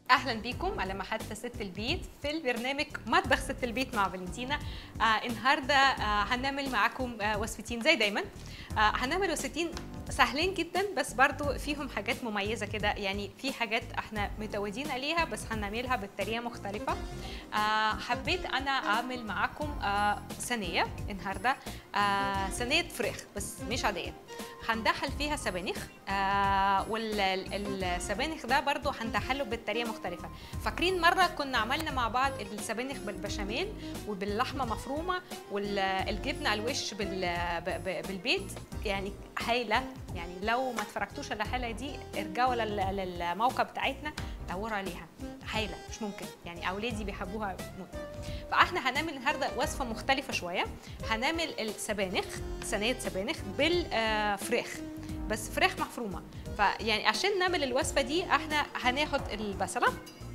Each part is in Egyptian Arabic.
اهلا بيكم على محطه ست البيت في البرنامج مطبخ ست البيت مع فالنتينا آه النهارده آه هنعمل معاكم آه وصفتين زي دايما آه هنعمل وصفتين سهلين جدا بس برضو فيهم حاجات مميزه كده يعني في حاجات احنا متعودين عليها بس هنعملها بطريقه مختلفه آه حبيت انا اعمل معاكم آه صينيه النهارده آه صينيه فراخ بس مش عاديه هندخل فيها سبانخ آه والسبانخ ده برضو هندخله بطريقه مختلفه فاكرين مره كنا عملنا مع بعض السبانخ بالبشاميل وباللحمه مفرومه والجبنه على الوش بال- ب- ب- بالبيت يعني هايله يعني لو ما اتفرجتوش على الحلقه دي ارجعوا لل- للموقع بتاعتنا دوروا عليها هايله مش ممكن يعني اولادي بيحبوها موت فاحنا هنعمل النهارده وصفه مختلفه شويه هنعمل السبانخ صينيه سبانخ بالفراخ بس فراخ مفرومه فيعني عشان نعمل الوصفه دي احنا هناخد البصله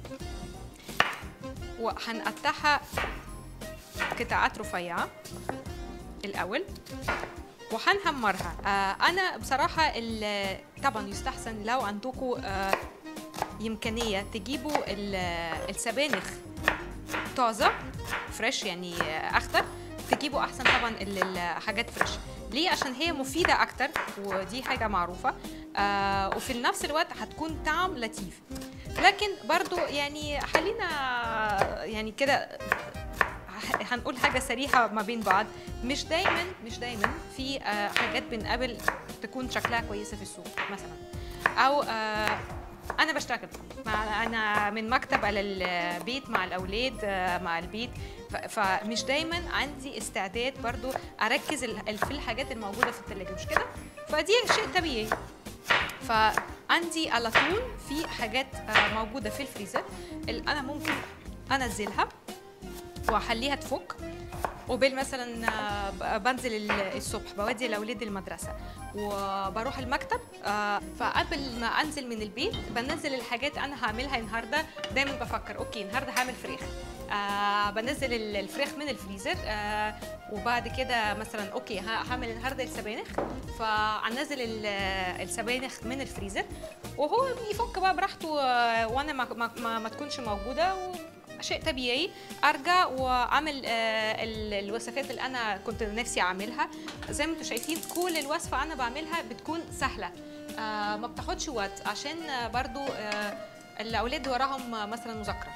وهنقطعها قطعات رفيعه الاول وهنحمرها آه انا بصراحه ال- طبعا يستحسن لو عندكم آه امكانيه تجيبوا ال- السبانخ طازه فريش يعني آه، اخضر تجيبوا احسن طبعا ال- الحاجات فريش ليه عشان هي مفيده اكتر ودي حاجه معروفه آه وفي نفس الوقت هتكون طعم لطيف لكن برضو يعني خلينا يعني كده ه- هنقول حاجه صريحه ما بين بعض مش دايما مش دايما في آه، حاجات بنقابل تكون شكلها كويسه في السوق مثلا او آه، انا بشتغل مع انا من مكتب على البيت مع الاولاد آه، مع البيت ف- فمش دايما عندي استعداد برضو اركز ال- في الحاجات الموجوده في الثلاجه مش كده فدي شيء طبيعي فعندي على طول في حاجات آه، موجوده في الفريزر اللي انا ممكن انزلها واخليها تفك وبال مثلا آه، ب- بنزل ال- الصبح بودي الاولاد المدرسه وبروح المكتب آه، فقبل ما انزل من البيت بنزل الحاجات انا هعملها النهارده دايما بفكر اوكي النهارده هعمل فراخ آه بنزل ال- الفراخ من الفريزر آه وبعد كده مثلا اوكي ه- هعمل النهارده السبانخ فانزل ال- السبانخ من الفريزر وهو بيفك بقى براحته آه، وانا ما, ما, ما, ما تكونش موجوده و شيء طبيعي ارجع واعمل آه، ال- الوصفات اللي انا كنت نفسي اعملها زي ما انتم شايفين كل الوصفه انا بعملها بتكون سهله آه، ما بتاخدش وقت عشان آه، برضو آه، الاولاد وراهم آه، مثلا مذاكره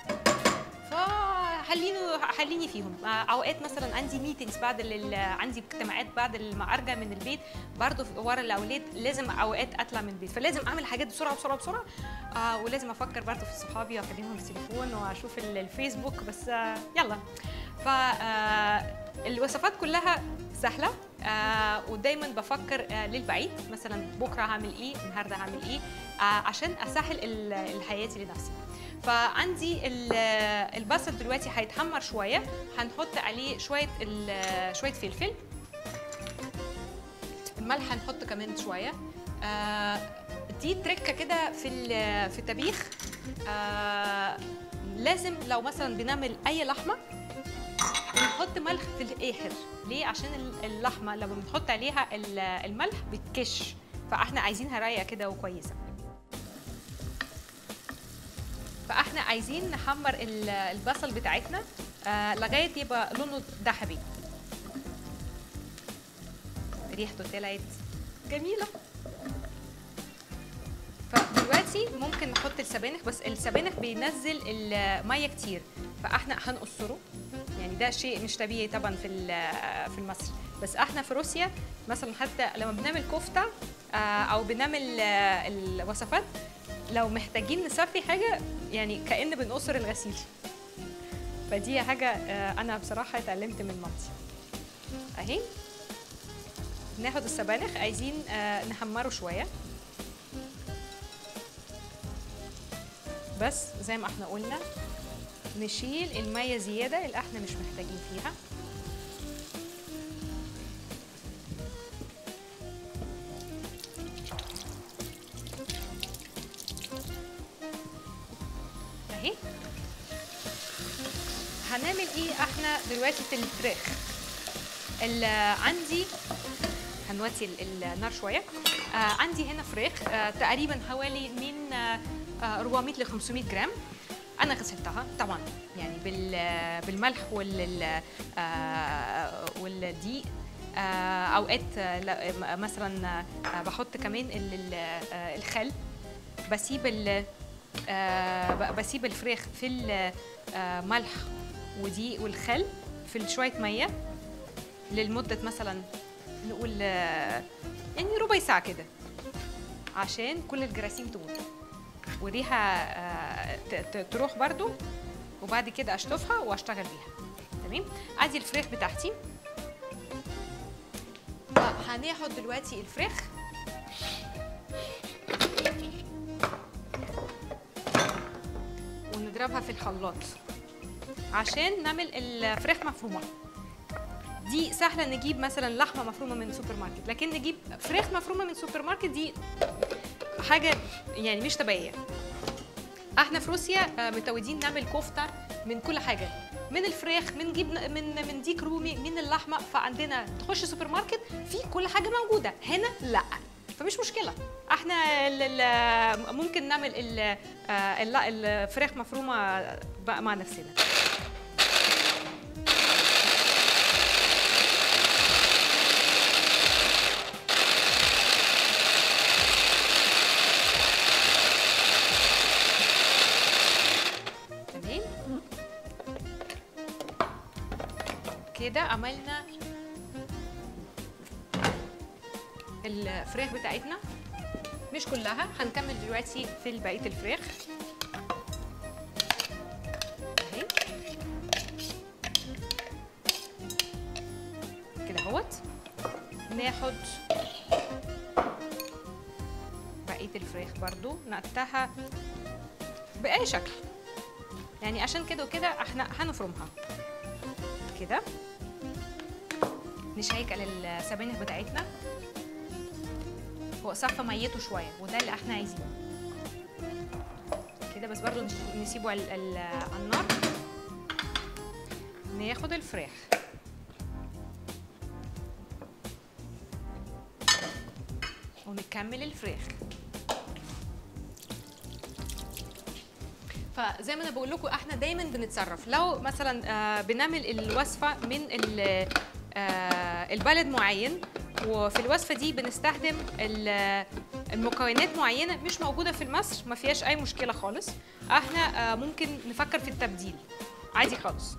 فخليني خليني فيهم آه، اوقات مثلا عندي ميتينجز بعد ال- عندي اجتماعات بعد ما ارجع من البيت برضو في- ورا الاولاد لازم اوقات اطلع من البيت فلازم اعمل حاجات بسرعه بسرعه بسرعه آه ولازم افكر برضو في صحابي واكلمهم في التليفون واشوف ال- الفيسبوك بس آه يلا ف آه، الوصفات كلها سهله آه ودايما بفكر آه للبعيد مثلا بكره هعمل ايه النهارده هعمل ايه آه عشان اسهل ال- الحياتي لنفسي فعندي ال- البصل دلوقتي هيتحمر شويه هنحط عليه شويه ال- شويه فلفل الملح هنحط كمان شويه آه دي تركه كده في ال- في الطبيخ آه لازم لو مثلا بنعمل اي لحمه بنحط ملح في الاخر ليه عشان ال- اللحمه لما بنحط عليها ال- الملح بتكش فاحنا عايزينها رايقه كده وكويسه فاحنا عايزين نحمر ال- البصل بتاعتنا آه لغايه يبقى لونه ذهبي ريحته طلعت جميله فدلوقتي ممكن نحط السبانخ بس السبانخ بينزل الميه كتير فاحنا هنقصره يعني ده شيء مش طبيعي طبعا في ال- في مصر بس احنا في روسيا مثلا حتى لما بنعمل كفته آه، او بنعمل آه، الوصفات لو محتاجين نصفي حاجه يعني كأن بنقصر الغسيل فدي حاجه آه، انا بصراحه اتعلمت من مامتي اهي ناخد السبانخ عايزين آه، نحمره شويه بس زي ما احنا قلنا نشيل المية زيادة اللي احنا مش محتاجين فيها اهي هنعمل ايه احنا دلوقتي في الفراخ ال- عندي هنوطي ال- النار شويه آه عندي هنا فراخ آه تقريبا حوالي من آه آه، 400 ل 500 جرام انا غسلتها طبعا يعني بال- بالملح وال آه، والدقيق آه، اوقات آه، لا- م- مثلا آه، بحط كمان ال- ال- آه، الخل بسيب ال آه، ب- بسيب الفراخ في الملح ودقيق والخل في شويه ميه للمده مثلا نقول آه، يعني ربع ساعه كده عشان كل الجراثيم تموت والريحه آه، ت- ت- تروح برضو وبعد كده اشطفها واشتغل بيها تمام ادي الفراخ بتاعتي آه، هناخد دلوقتي الفراخ ونضربها في الخلاط عشان نعمل الفراخ مفرومه دي سهله نجيب مثلا لحمه مفرومه من سوبر ماركت لكن نجيب فراخ مفرومه من سوبر ماركت دي حاجه يعني مش طبيعيه احنا في روسيا آه، متعودين نعمل كفته من كل حاجه من الفراخ من جبن من من ديك رومي من اللحمه فعندنا تخش سوبر ماركت في كل حاجه موجوده هنا لا فمش مشكله احنا ال- ال- ممكن نعمل ال- آه، الل- الفراخ مفرومه بقى مع نفسنا تمام كده عملنا الفراخ بتاعتنا مش كلها هنكمل دلوقتي في بقيه الفراخ اهي كده اهوت ناخد بقيه الفراخ برضو نقطعها باي شكل يعني عشان كده وكده احنا هنفرمها كده نشيك على السبانخ بتاعتنا هو صفى ميته شويه وده اللي احنا عايزينه كده بس برضو نش- نسيبه على على على النار ناخد الفراخ ونكمل الفراخ فزي ما انا بقول لكم احنا دايما بنتصرف لو مثلا آه، بنعمل الوصفه من ال- آه، البلد معين وفي الوصفه دي بنستخدم ال- المكونات معينه مش موجوده في مصر ما فيهاش اي مشكله خالص احنا آه، ممكن نفكر في التبديل عادي خالص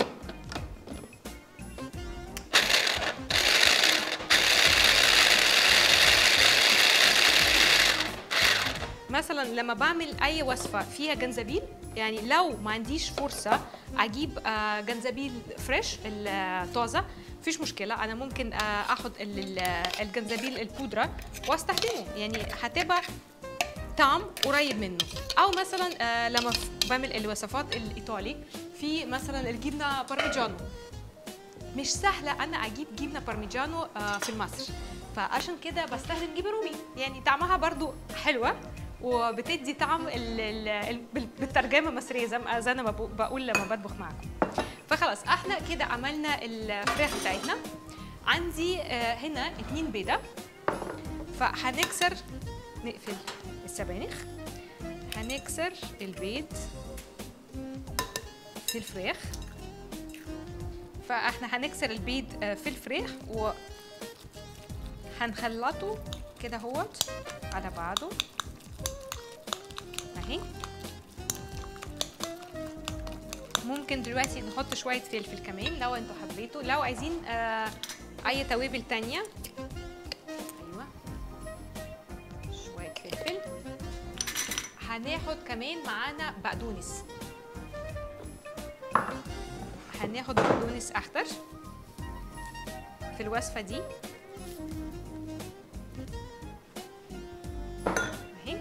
مثلا لما بعمل اي وصفه فيها جنزبيل يعني لو ما عنديش فرصه اجيب آه، جنزبيل فريش الطازه مفيش مشكله انا ممكن آه، اخد ال- ال- الجنزبيل البودره واستخدمه يعني هتبقى طعم قريب منه او مثلا آه، لما ف- بعمل الوصفات الايطالي في مثلا الجبنه بارميجانو مش سهله انا اجيب جبنه بارميجانو آه، في مصر فعشان كده بستخدم جبنه رومي يعني طعمها برضو حلوه وبتدي طعم ال ال ال بال- بالترجمه مصريه زي ما زي انا ما بقو- بقول لما بطبخ معاكم فخلاص احنا كده عملنا الفراخ بتاعتنا عندي آه، هنا اتنين بيضه فهنكسر نقفل السبانخ هنكسر البيض في الفراخ فاحنا هنكسر البيض آه، في الفراخ و هنخلطه كده اهوت على بعضه اهي ممكن دلوقتي نحط شوية فلفل كمان لو انتوا حبيتوا لو عايزين آه اي توابل تانية ايوه شوية فلفل هناخد كمان معانا بقدونس هناخد بقدونس اخضر في الوصفة دي اهي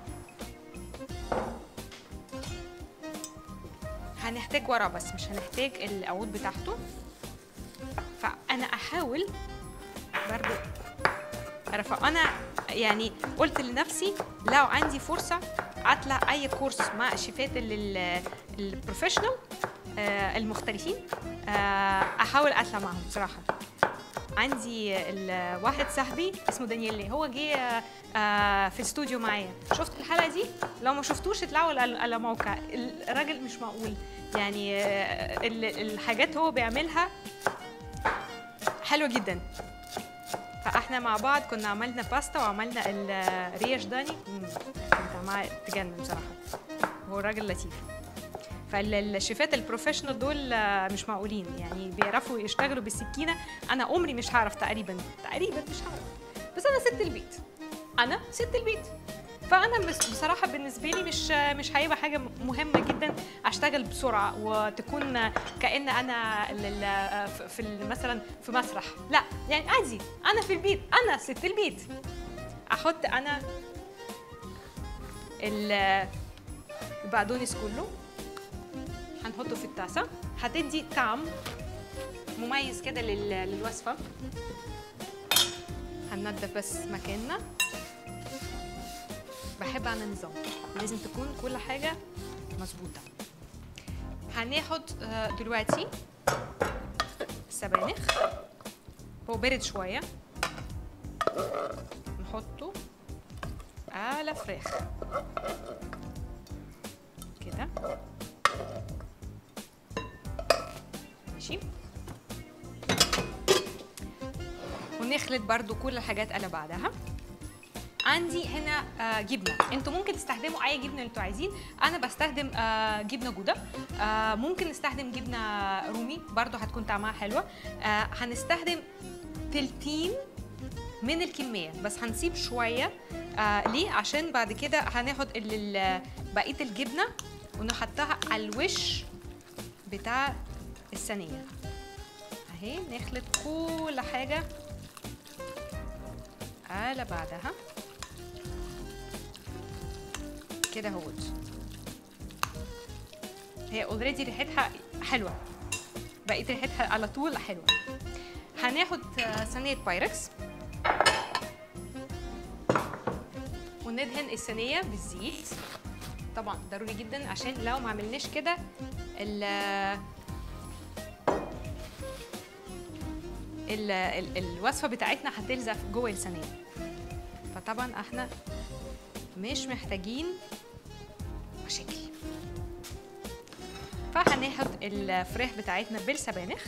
هنحتاج ورق بس مش هنحتاج العود بتاعته فانا احاول برضو عارفه انا يعني قلت لنفسي لو عندي فرصه اطلع اي كورس مع الشيفات ال- البروفيشنال آه، المختلفين آه، احاول اطلع معهم بصراحه عندي ال- واحد صاحبي اسمه دانييلي هو جه آه، آه، في الاستوديو معايا شفت الحلقه دي لو ما شفتوش اطلعوا على على موقع الراجل مش معقول يعني آه، ال- الحاجات هو بيعملها حلوه جدا فاحنا مع بعض كنا عملنا باستا وعملنا الريش داني مم، كنت معاه تجنن بصراحه هو راجل لطيف فالشيفات البروفيشنال دول آه، مش معقولين يعني بيعرفوا يشتغلوا بالسكينه انا عمري مش هعرف تقريبا تقريبا مش هعرف بس انا ست البيت انا ست البيت فانا بس- بصراحه بالنسبه لي مش مش هيبقى حاجه مهمه جدا اشتغل بسرعه وتكون كان انا ال- ال- في- في ال- مثلا في مسرح لا يعني عادي انا في البيت انا ست البيت احط انا ال- البقدونس كله هنحطه في الطاسه هتدي طعم مميز كده لل- للوصفه هننضف بس مكاننا بحب انا النظام لازم تكون كل حاجه مظبوطه هناخد آه، دلوقتي سبانخ هو برد شويه نحطه على فراخ كده ماشي ونخلط برضو كل الحاجات على بعضها عندي هنا آه، جبنه انتوا ممكن تستخدموا اي جبنه اللي انتوا عايزين انا بستخدم آه، جبنه جوده آه، ممكن نستخدم جبنه رومي برضو هتكون طعمها حلوه آه، هنستخدم تلتين من الكميه بس هنسيب شويه آه ليه عشان بعد كده هناخد ال- ال- بقيه الجبنه ونحطها على الوش بتاع الصينيه اهي نخلط كل حاجه على بعضها كده اهوت هي اوريدي ريحتها حلوه بقيه ريحتها على طول حلوه هناخد آه، صينيه بايركس وندهن الصينيه بالزيت طبعا ضروري جدا عشان لو ما عملناش كده ال ال ال الوصفه بتاعتنا هتلزق جوه الصينيه فطبعا احنا مش محتاجين مشاكل فهناخد الفراخ بتاعتنا بالسبانخ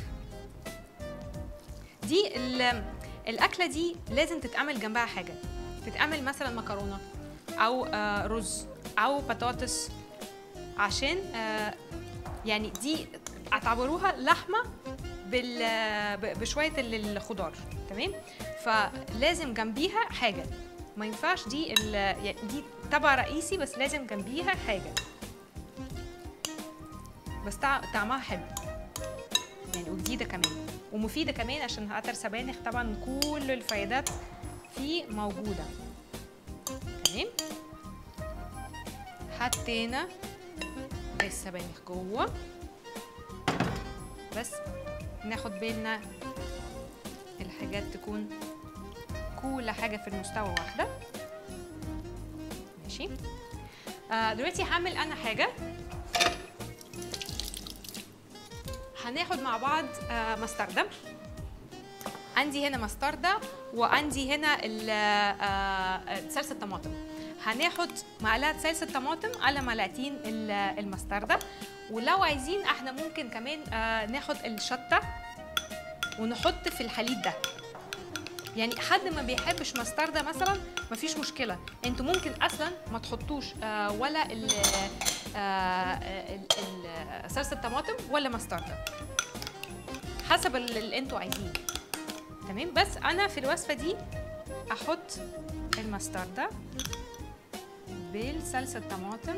دي ال- الاكله دي لازم تتعمل جنبها حاجه تتعمل مثلا مكرونه او آه، رز او بطاطس عشان آه، يعني دي اعتبروها لحمه بال ب- بشويه ال- الخضار تمام فلازم جنبيها حاجه ما ينفعش دي ال- يعني دي طبق رئيسي بس لازم جنبيها حاجه بس طع- طعمها حلو يعني وجديده كمان ومفيده كمان عشان قطر سبانخ طبعا كل الفايدات فيه موجوده تمام حطينا السبانخ جوه بس ناخد بالنا الحاجات تكون كل حاجه في المستوى واحده ماشي آه دلوقتي هعمل انا حاجه هناخد مع بعض آه مستردة عندي هنا مستردة وعندي هنا ال- آه، صلصة طماطم هناخد معلقة صلصة طماطم على معلقتين ال- المستردة ولو عايزين احنا ممكن كمان آه، ناخد الشطة ونحط في الحليب ده يعني حد ما بيحبش مستردة مثلا مفيش مشكلة انتوا ممكن اصلا ما تحطوش آه، ولا ال آه، ال- ال- صلصة الطماطم ولا مستردة حسب ال- اللي انتوا عايزين تمام بس انا في الوصفة دي احط المستردة بالصلصة الطماطم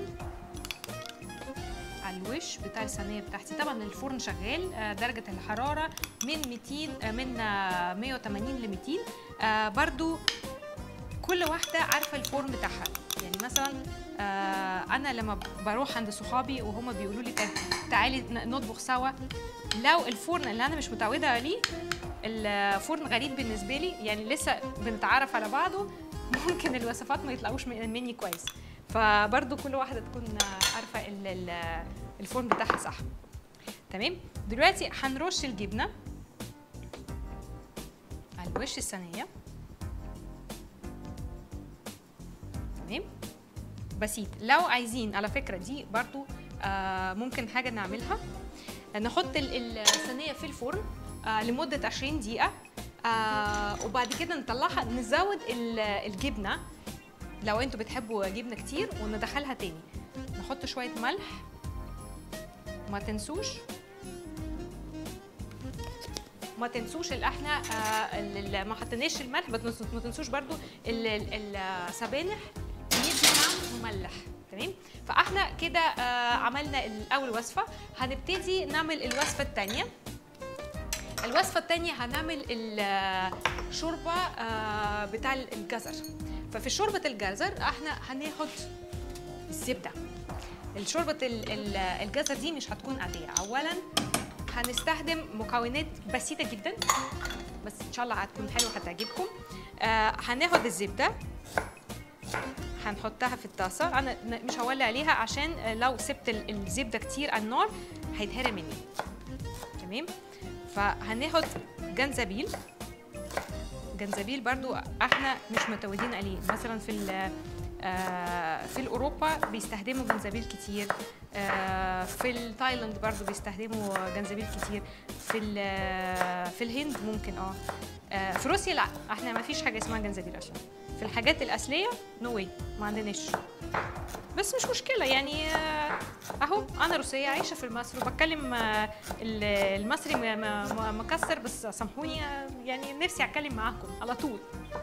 على الوش بتاع الصينيه بتاعتي طبعا الفرن شغال آه، درجه الحراره من 200 آه، من آه، 180 ل 200 آه، برضو كل واحده عارفه الفرن بتاعها يعني مثلا آه، انا لما بروح عند صحابي وهم بيقولوا لي تع- تعالي ن- نطبخ سوا لو الفرن اللي انا مش متعوده عليه الفرن غريب بالنسبه لي يعني لسه بنتعرف على بعضه ممكن الوصفات ما يطلعوش من- مني كويس فبرضو كل واحده تكون عارفه ال- ال- الفرن بتاعها صح تمام دلوقتي هنرش الجبنه وش الصينيه تمام بسيط لو عايزين على فكره دي برضو آه ممكن حاجه نعملها نحط ال- الصينيه في الفرن آه لمده 20 دقيقه آه وبعد كده نطلعها نزود ال- الجبنه لو انتوا بتحبوا جبنه كتير وندخلها تاني نحط شويه ملح ما تنسوش ما تنسوش اللي احنا آه اللي ما حطيناش الملح بس ما تنسوش برضو ال- ال- السبانخ يدي طعم مملح تمام فاحنا كده آه عملنا الاول وصفه هنبتدي نعمل الوصفه الثانيه الوصفه الثانيه هنعمل الشوربه آه بتاع الجزر ففي شوربه الجزر احنا هناخد الزبده الشوربه ال- ال- الجزر دي مش هتكون عاديه اولا هنستخدم مكونات بسيطه جدا بس ان شاء الله هتكون حلوه هتعجبكم آه هناخد الزبده هنحطها في الطاسه انا ن- مش هولع عليها عشان آه، لو سبت ال- الزبده كتير على النار هيتهرى مني تمام فهناخد جنزبيل جنزبيل برضو احنا مش متعودين عليه مثلا في ال- آه، في اوروبا بيستخدموا جنزبيل كتير آه، في التايلاند برضو بيستخدموا جنزبيل كتير في ال- في الهند ممكن اه آه، في روسيا لا احنا ما فيش حاجه اسمها جنزبيل اصلا في الحاجات الاصليه نو واي ما عندناش بس مش مشكله يعني آه، اهو انا روسيه عايشه في مصر وبتكلم آه، ال- المصري م- م- م- مكسر بس سامحوني آه، يعني نفسي اتكلم معاكم على طول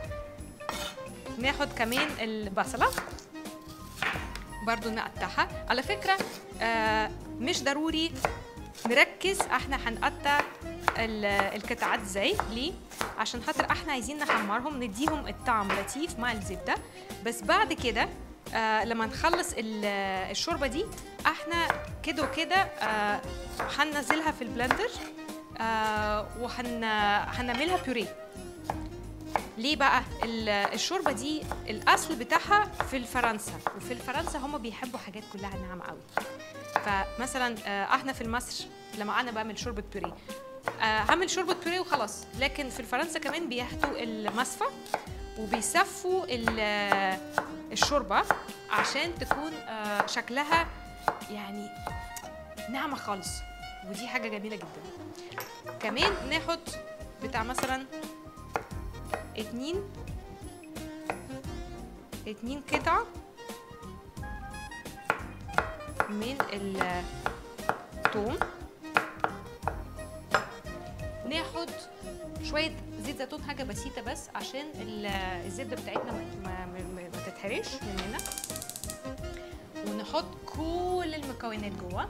ناخد كمان البصله برضو نقطعها على فكره آه، مش ضروري نركز احنا هنقطع ال- القطعات ازاي ليه عشان خاطر احنا عايزين نحمرهم نديهم الطعم لطيف مع الزبده بس بعد كده آه لما نخلص ال- الشوربه دي احنا كده وكده آه هننزلها في البلندر آه وهن هنعملها بيوريه ليه بقى ال- الشوربه دي الاصل بتاعها في فرنسا وفي فرنسا هم بيحبوا حاجات كلها ناعمه قوي فمثلا آه، احنا في مصر لما انا بعمل شوربه بيوريه آه، هعمل شوربه بيوريه وخلاص لكن في فرنسا كمان بياخدوا المصفى وبيصفوا ال- الشوربه عشان تكون آه، شكلها يعني ناعمه خالص ودي حاجه جميله جدا كمان ناخد بتاع مثلا اتنين اتنين قطعة من الثوم ناخد شوية زيت زيتون حاجة بسيطة بس عشان ال- الزبدة بتاعتنا ما, ما, ما, ما تتحرقش مننا ونحط كل المكونات جوه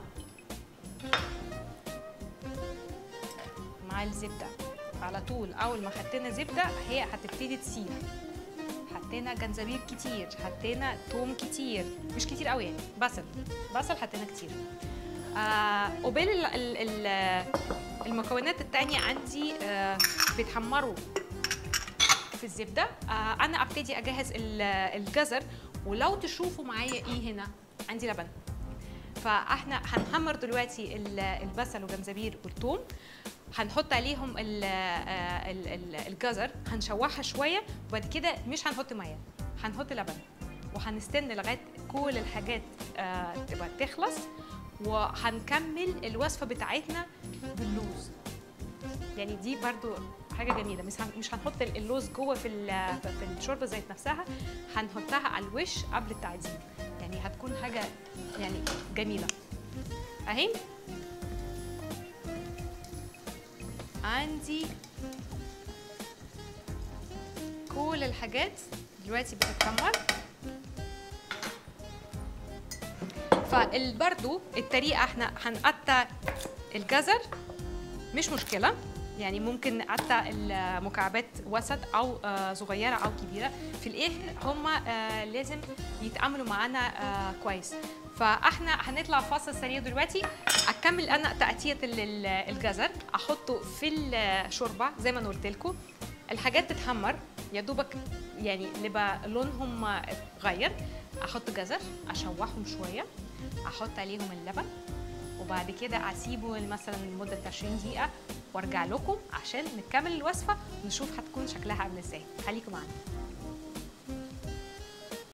مع الزبدة على طول أول ما حطينا زبدة هي هتبتدي تسيح حطينا جنزبيل كتير حطينا توم كتير مش كتير قوي يعني بصل بصل حطينا كتير آه قبال ال- ال- ال- المكونات التانية عندي آه بيتحمروا في الزبدة آه أنا أبتدي أجهز ال- الجزر ولو تشوفوا معايا إيه هنا عندي لبن فاحنا هنحمر دلوقتي ال- البصل والجنزبيل والثوم هنحط عليهم ال- آه، ال- ال- الجزر هنشوحها شويه وبعد كده مش هنحط ميه هنحط لبن وهنستنى لغايه كل الحاجات آه، تبقى تخلص وهنكمل الوصفه بتاعتنا باللوز يعني دي برضو حاجه جميله مش هن- مش هنحط ال- اللوز جوه في ال- في الشوربه ذات نفسها هنحطها على الوش قبل التعجين يعني هتكون حاجه يعني جميله اهي عندي كل الحاجات دلوقتي بتتكمر فبرضو الطريقه احنا هنقطع الجزر مش مشكله يعني ممكن نقطع المكعبات وسط او آه، صغيره او كبيره في الاخر هم لازم يتعاملوا معانا آه، كويس فاحنا هنطلع فاصل سريع دلوقتي اكمل انا تقطيع ال- ال- الجزر احطه في الشوربه زي ما انا قلت لكم الحاجات تتحمر يا دوبك يعني نبقى لونهم اتغير احط جزر اشوحهم شويه احط عليهم اللبن وبعد كده اسيبه مثلا لمده 20 دقيقه وارجع لكم عشان نكمل الوصفه ونشوف هتكون شكلها عامل ازاي خليكم معانا